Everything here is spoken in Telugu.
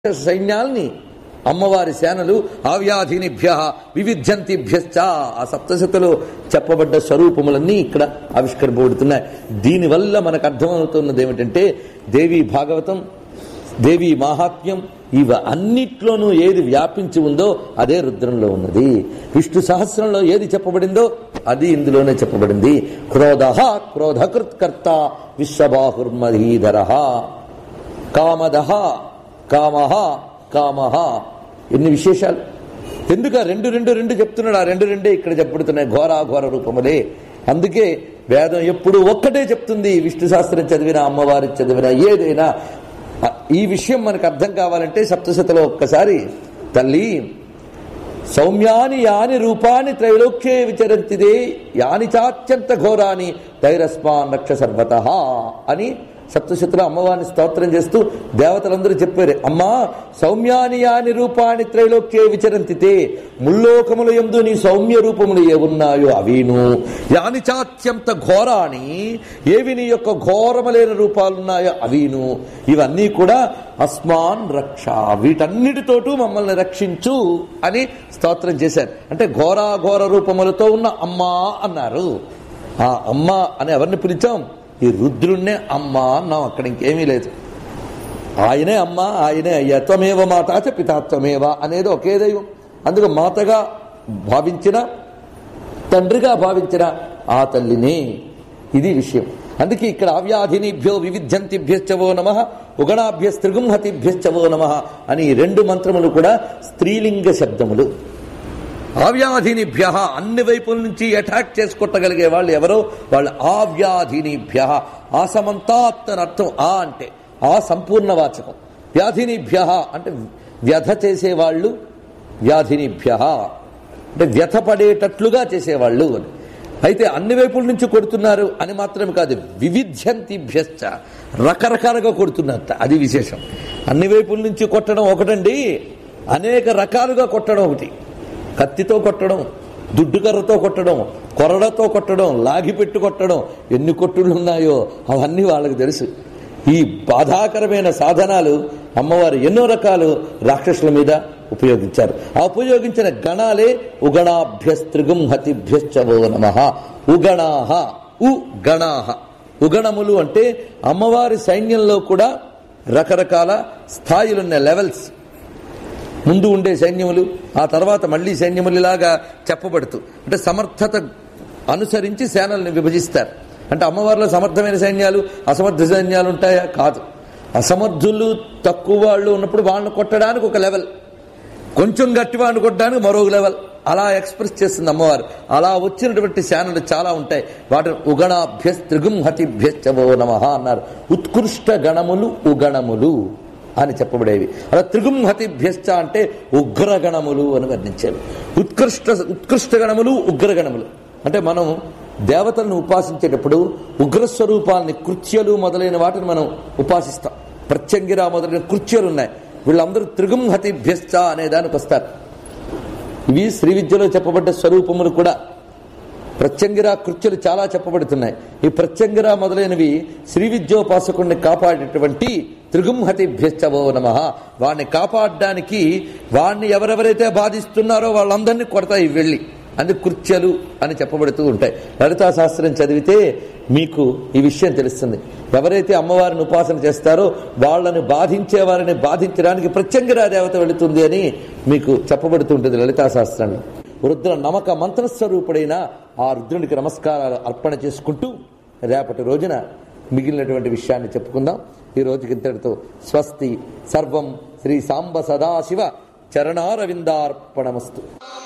సైన్యాల్ని అమ్మవారి సేనలు ఆవ్యాధినిభ్య వివిధ్యంతిభ్యశ్చ ఆ సప్తశతిలో చెప్పబడ్డ స్వరూపములన్నీ ఇక్కడ ఆవిష్కరింపబడుతున్నాయి దీనివల్ల మనకు అర్థమవుతున్నది ఏమిటంటే దేవి భాగవతం దేవి మాహాత్మ్యం ఇవ అన్నిట్లోనూ ఏది వ్యాపించి ఉందో అదే రుద్రంలో ఉన్నది విష్ణు సహస్రంలో ఏది చెప్పబడిందో అది ఇందులోనే చెప్పబడింది క్రోధ క్రోధకృత్కర్త విశ్వబాహుర్మధీధర కామద కామహ కామహ ఎన్ని విశేషాలు ఎందుకు ఆ రెండు రెండు రెండు చెప్తున్నాడు ఆ రెండు రెండే ఇక్కడ చెప్పబడుతున్నాయి ఘోరాఘోర రూపములే అందుకే వేదం ఎప్పుడు ఒక్కటే చెప్తుంది విష్ణు శాస్త్రం చదివినా అమ్మవారి చదివినా ఏదైనా ఆ, ఈ విషయం మనకు అర్థం కావాలంటే సప్తశతిలో ఒక్కసారి తల్లి సౌమ్యాని యాని రూపాని త్రైలోక్యే విచరంతిదే యాని చాత్యంత ఘోరాని ధైరస్మాన్ రక్ష సర్వత అని సప్తశతులు అమ్మవారిని స్తోత్రం చేస్తూ దేవతలందరూ చెప్పారు అమ్మా సౌమ్యాని యాని రూపాని త్రైలోక్యే విచరంతితే ముల్లోకముల ఎందు నీ సౌమ్య రూపములు ఏవున్నాయో అవిను యాని చాత్యంత ఘోరాని ఏవి నీ యొక్క ఘోరములైన రూపాలున్నాయో అవిను ఇవన్నీ కూడా అస్మాన్ రక్ష వీటన్నిటితోటూ మమ్మల్ని రక్షించు అని స్తోత్రం చేశారు అంటే ఘోరాఘోర రూపములతో ఉన్న అమ్మా అన్నారు ఆ అమ్మ అని ఎవరిని పిలిచాం ఈ రుద్రుణ్ణే అమ్మ అన్నాం అక్కడ ఇంకేమీ లేదు ఆయనే అమ్మ ఆయనే అయ్యా త్వమేవ మాతాచ పితాత్వమేవ అనేది ఒకే దైవం అందుకు మాతగా భావించిన తండ్రిగా భావించిన ఆ తల్లిని ఇది విషయం అందుకే ఇక్కడ అవ్యాధినిభ్యో వివిధ్యంతిభ్యశ్చవో నమ ఉగణాభ్యస్త్రిగుంహతిభ్యశ్చవో నమ అని ఈ రెండు మంత్రములు కూడా స్త్రీలింగ శబ్దములు ఆవ్యాధినిభ్య అన్ని వైపుల నుంచి అటాక్ చేసుకొట్టగలిగే వాళ్ళు ఎవరో వాళ్ళు ఆవ్యాధినిభ్య ఆసమంతాత్ అని అర్థం ఆ అంటే ఆ సంపూర్ణ వాచకం వ్యాధినిభ్య అంటే వ్యధ చేసేవాళ్ళు వ్యాధినిభ్య అంటే వ్యథ పడేటట్లుగా చేసేవాళ్ళు అని అయితే అన్ని వైపుల నుంచి కొడుతున్నారు అని మాత్రమే కాదు వివిధ్యంతిభ్యశ్చ రకరకాలుగా కొడుతున్నట్ట అది విశేషం అన్ని వైపుల నుంచి కొట్టడం ఒకటండి అనేక రకాలుగా కొట్టడం ఒకటి కత్తితో కొట్టడం దుడ్డుకర్రతో కొట్టడం కొరడతో కొట్టడం లాగిపెట్టు కొట్టడం ఎన్ని కొట్టుళ్ళు ఉన్నాయో అవన్నీ వాళ్ళకి తెలుసు ఈ బాధాకరమైన సాధనాలు అమ్మవారు ఎన్నో రకాలు రాక్షసుల మీద ఉపయోగించారు ఆ ఉపయోగించిన గణాలే ఉగణాభ్యస్త్రిగుం హతిభ్యశ్చవో నమ ఉగణాహ ఉ గణాహ ఉగణములు అంటే అమ్మవారి సైన్యంలో కూడా రకరకాల స్థాయిలున్న లెవెల్స్ ముందు ఉండే సైన్యములు ఆ తర్వాత మళ్ళీ సైన్యములలాగా చెప్పబడుతూ అంటే సమర్థత అనుసరించి సేనల్ని విభజిస్తారు అంటే అమ్మవారిలో సమర్థమైన సైన్యాలు అసమర్థ సైన్యాలు ఉంటాయా కాదు అసమర్థులు తక్కువ వాళ్ళు ఉన్నప్పుడు వాళ్ళని కొట్టడానికి ఒక లెవెల్ కొంచెం గట్టి వాడిని కొట్టడానికి మరో లెవెల్ అలా ఎక్స్ప్రెస్ చేస్తుంది అమ్మవారు అలా వచ్చినటువంటి శానలు చాలా ఉంటాయి వాటిని ఉగణాభ్యస్ త్రిగుంహతిభ్యశ్చవో నమ అన్నారు ఉత్కృష్ట గణములు ఉగణములు అని చెప్పబడేవి అలా త్రిగుంహతిభ్యశ్చ అంటే ఉగ్రగణములు అని వర్ణించారు ఉత్కృష్ట ఉత్కృష్ట గణములు ఉగ్రగణములు అంటే మనం దేవతలను ఉపాసించేటప్పుడు ఉగ్రస్వరూపాలని కృత్యలు మొదలైన వాటిని మనం ఉపాసిస్తాం ప్రత్యంగిరా మొదలైన కృత్యలు ఉన్నాయి వీళ్ళందరూ త్రిగుంహతిభ్యశ్చ అనే దానికి వస్తారు ఇవి శ్రీ విద్యలో చెప్పబడ్డ స్వరూపములు కూడా ప్రత్యంగిరా కృత్యులు చాలా చెప్పబడుతున్నాయి ఈ ప్రత్యంగిరా మొదలైనవి శ్రీ విద్యోపాసకుడిని కాపాడేటువంటి త్రిగుంహతిభ్యశ్చవో నమ వాడిని కాపాడడానికి వాడిని ఎవరెవరైతే బాధిస్తున్నారో వాళ్ళందరినీ కొడతాయి ఇవి వెళ్ళి అని కృత్యలు అని చెప్పబడుతూ ఉంటాయి లలితా శాస్త్రం చదివితే మీకు ఈ విషయం తెలుస్తుంది ఎవరైతే అమ్మవారిని ఉపాసన చేస్తారో వాళ్ళని బాధించే వారిని బాధించడానికి ప్రత్యంగిరా దేవత వెళుతుంది అని మీకు చెప్పబడుతుంటుంది లలితా శాస్త్రంలో రుద్ర నమక మంత్రస్వరూపుడైన ఆ రుద్రునికి నమస్కారాలు అర్పణ చేసుకుంటూ రేపటి రోజున మిగిలినటువంటి విషయాన్ని చెప్పుకుందాం ఈ రోజుకి ఇంతటితో స్వస్తి సర్వం శ్రీ సాంబ సదాశివ చరణారవిందార్పణమస్తు